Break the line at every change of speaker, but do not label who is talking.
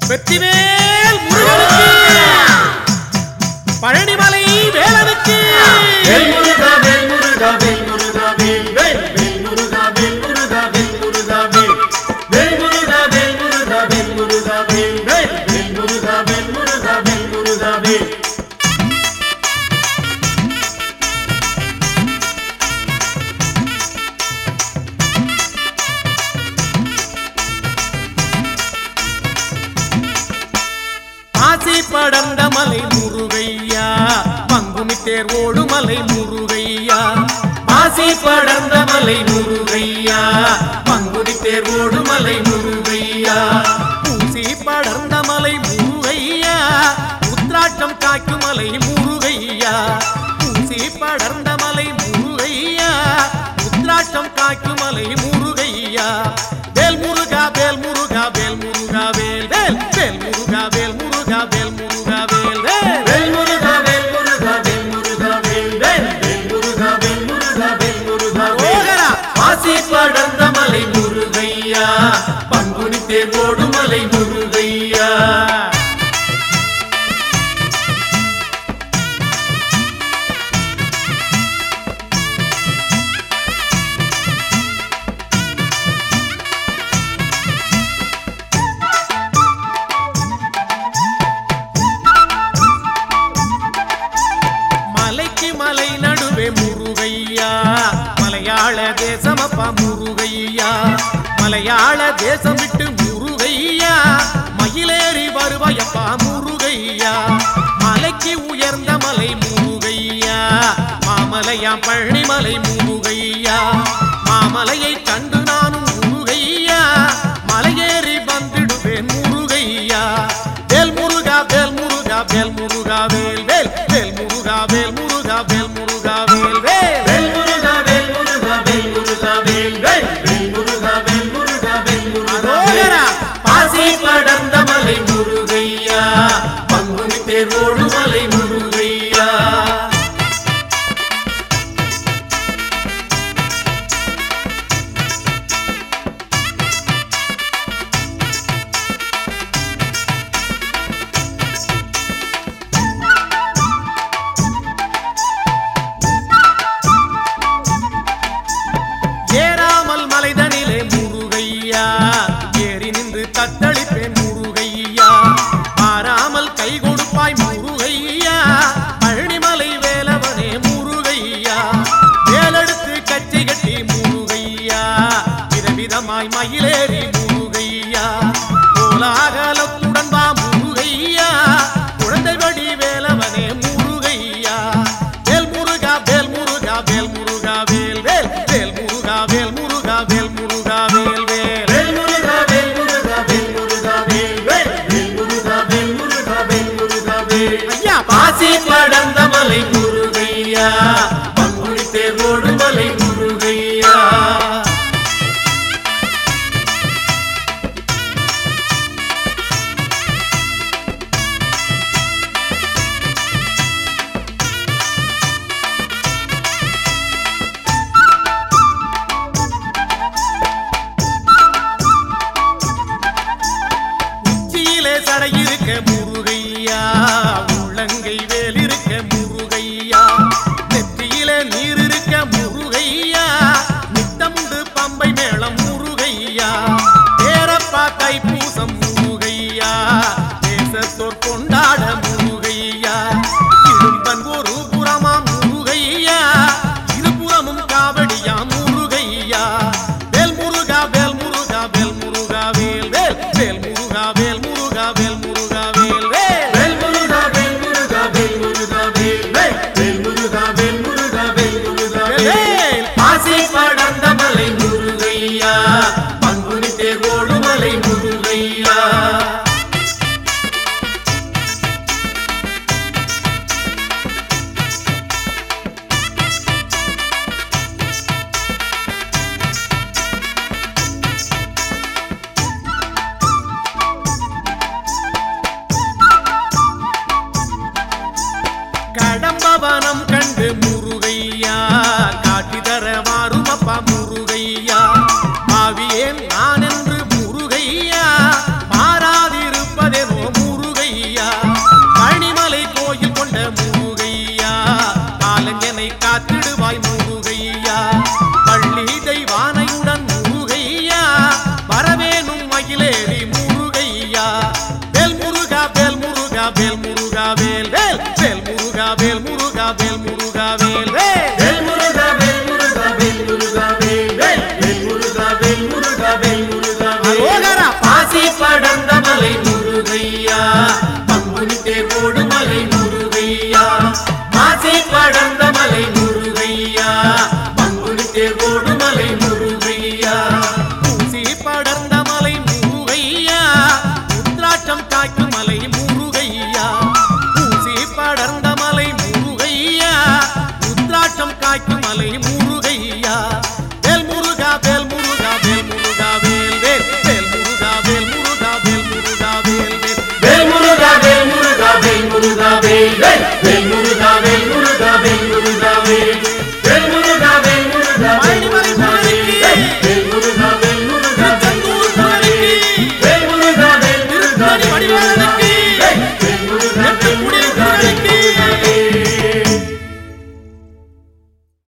வெற்றிவேல் முருகனுக்கு பழனிமலை வேலனுக்கு
வேல் முருகா வேல் முருகா வேல் முருகா வேல் வேல் வேல் முருகா வேல் முருகா வேல் முருகா வேல் வேல் முருகா வேல் முருகா வேல் முருகா வேல் வேல் வேல் முருகா வேல் முருகா வேல் முருகா வேல்
ஆசி படர்ந்த மலை முருகையா பங்குனி தேர் ஓடுமலை முருகையா ஆசி படர்ந்த மலை முருகையா பங்குனி தேர் ஓடுமலை முருகையா பூசி படர்ந்த மலை முருகையா உத்ராட்டம் காக்கும் மலை முருகையா பூசி படர்ந்த மலை முருகையா உத்ராட்டம் காக்கும் மலை முருகையா வேல் முருகா வேல் முருகா வேல் முருகா வேல் வேல் வேல் முருகா வேல் முருகா வேல் முருகா வேல் வேல்
வேல் முருகா வேல் முருகா வேல் முருகா வேல் வேல் வேல் முருகா வேல் முருகா வேல் முருகா வேல்
ஓகரா.
ஆசி படர்ந்த மலை முருகையா பங்குனி தேர் ஓடும் மலை முருகையா
மலைக்கு மலை நடுவே முருகையா மலையாள தேசமப்பா முருகையா மலையாள தேசம் விட்டு முருகையா மயிலேறி வருவாயப்பா முருகையா மலைக்கு உயர்ந்த மலை முருகையா மாமலையாம் பழனிமலை முருகையா மாமலையை கண்டு நானும் முருகையா மலையேறி வந்திடுவேன் முருகையா வேல் முருகா வேல் முருகா வேல் முருகா வேல் வேல் வேல் முருகா வேல் முருகா வேல் முருகா வேல் வேல்
வேல் முருகா வேல் முருகா வேல் முருகா வேல் வேல் வேல் முருகா வேல் முருகா வேல் முருகா வேல்
அரோகரா.
பாசி படர்ந்த மலை முருகையா பங்குனி தேர் ஓடும் மலை முருகையா
ஏறாமல் மலைதனிலே முருகையா ஏறி நின்று தத்தளிப்பேன் முருகையா மாறாமல் கை கொடுப்பாய் முருகையா பழனிமலை வேலவனே முருகையா வேலெடுத்து கச்சை கட்டி முருகையா விதவிதமாய் மயிலேறி முருகையா கோலாகலத்துடன் வா முருகையா குழந்தை வடி வேலவனே முருகையா வேல் முருகா வேல் முருகா வேல் முருகா வேல் வேல் வேல் முருகா வேல் முருகா வேல் முருகா வேல் வேல்
வேல் முருகா வேல் முருகா வேல் முருகா வேல் வேல் வேல் முருகா வேல் முருகா வேல் முருகா வேல்
ஐயா
பாசி படர்ந்த மலை முருகையா பங்குனி தேர் ஓடும் மலை முருகையா
உச்சியிலே சடை இருக்க முருகையா உள்ளங்கை வேல் இருக்க முருகையா நெற்றியிலே நீர் இருக்க முருகையா நித்தமுண்டு பம்பை மேளம் முருகையா பேரப்பா தைப்பூசம் முருகையா தேசத்தோர் கொண்டாட முருகையா இடும்பன் ஒரு புறமா முருகையா இருபுறமும் காவடியா முருகையா வேல் முருகா வேல் முருகா வேல் முருகா வேல் வேல் வேல் முருகா வேல் முருகா வேல் முருகா வேல் வேல்
வேல் முருகா வேல் முருகா வேல் முருகா வேல் வேல் வேல் முருகா வேல் முருகா வேல் முருகா வேல்
வேல்.
பாசி படர்ந்த மலை முருகையா பங்குனி தேர் ஓடும் மலை முருகையா
கடம்பவனம் கண்டு முருகையா காட்டி தர மாறும் அப்பா முருகையா ஆவியேன் நான் என்று முருகையா மாறாதிருப்பதே
வேல் முருகா